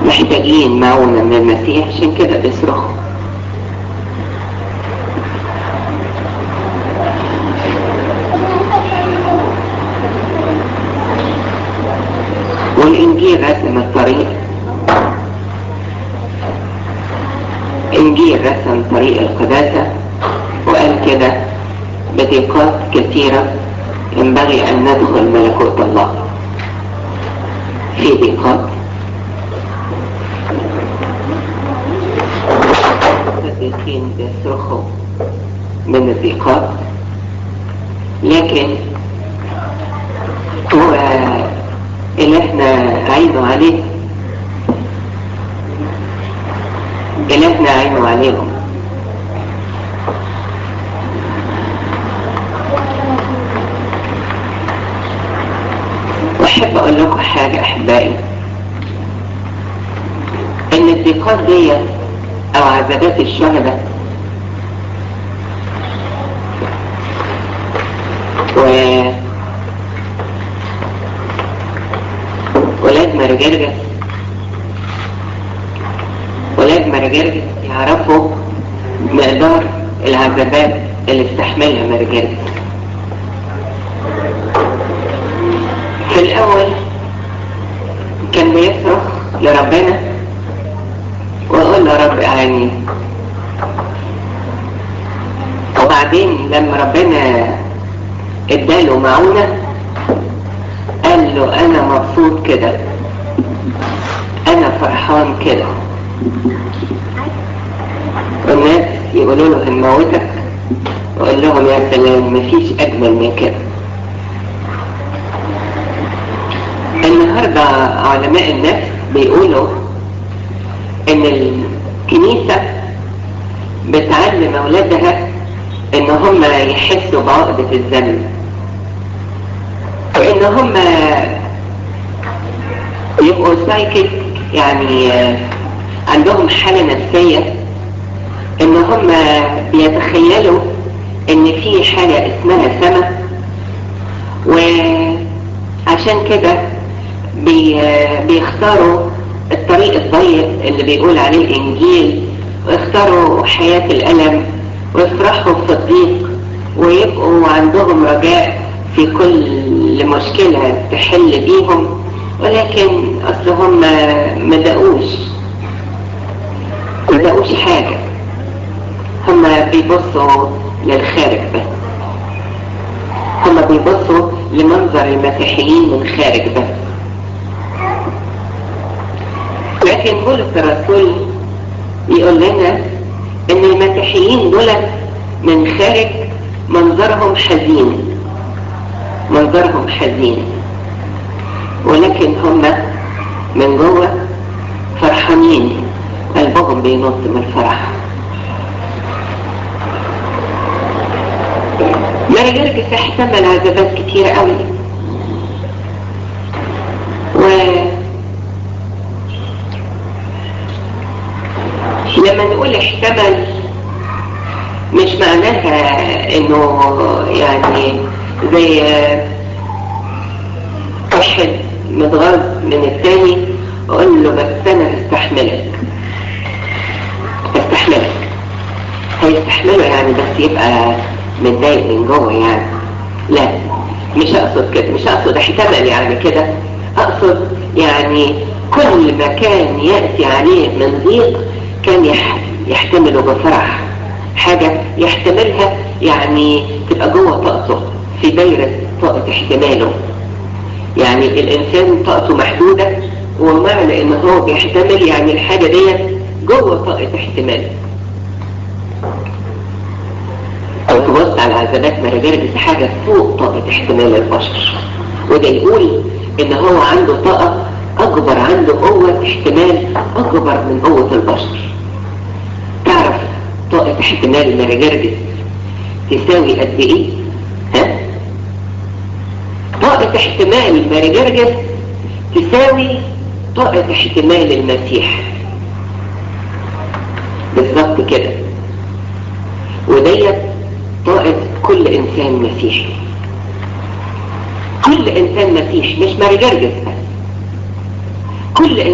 محتاجين معونة من المسيح عشان كده بيصرخوا والإنجيل رسم الطريق إنجيل رسم طريق القداسة وقال كده بضيقات كثيرة ينبغي أن ندخل ملكوت الله في ضيقات الصديقين بيصرخوا من الضيقات لكن هو اللي احنا عينه عليه اللي احنا عينه عليهم واحب اقول لكم حاجة احبائي ان الضيقات دي او عذابات الشهداء و ولاد مرجرجس ولاد مرجرجس يعرفوا مقدار العذابات اللي استحملها مرجرجس في الأول كان بيصرخ لربنا ويقول له رب أعاني وبعدين لما ربنا اداله معونة قال له أنا مبسوط كده أنا فرحان كده والناس يقولوا له هنموتك وقال لهم يا سلام مفيش أجمل من كده النهاردة علماء النفس بيقولوا ان الكنيسة بتعلم اولادها ان هم يحسوا بعقدة الذنب وان هم يبقوا سايكيك يعني عندهم حالة نفسية ان هم بيتخيلوا ان في حاجة اسمها سما وعشان كده بي بيختاروا الطريق الضيق اللي بيقول عليه الإنجيل ويختاروا حياة الألم ويفرحوا في الضيق ويبقوا عندهم رجاء في كل مشكلة تحل بيهم ولكن أصل هم ما دقوش ما دقوش حاجة هم بيبصوا للخارج بس هم بيبصوا لمنظر المسيحيين من خارج بس لكن بولس الرسول يقول لنا ان المسيحيين دول من خارج منظرهم حزين منظرهم حزين ولكن هم من جوه فرحانين قلبهم بينط من الفرح ماري جرجس احتمل عذابات كتيرة قوي و لما نقول احتمل مش معناها انه يعني زي واحد متغاظ من التاني اقول له بس انا هستحملك هستحملك هيستحمله يعني بس يبقى متضايق من جوه يعني لا مش اقصد كده مش اقصد احتمل يعني كده اقصد يعني كل ما كان يأتي عليه من ضيق كان يحتمله بفرح حاجة يحتملها يعني تبقى جوه طاقته في دايرة طاقة احتماله يعني الإنسان طاقته محدودة ومعنى إن هو بيحتمل يعني الحاجة دي جوه طاقة احتماله أو تبص على عذابات مراجرجس حاجة فوق طاقة احتمال البشر وده يقول إن هو عنده طاقة أكبر عنده قوة احتمال أكبر من قوة البشر تعرف طاقة احتمال المراجرجس تساوي قد إيه؟ ها؟ طاقة احتمال المراجرجس تساوي طاقة احتمال المسيح بالظبط كده وديت طاقة كل إنسان مسيحي كل إنسان مسيحي مش مرجرجس بس كل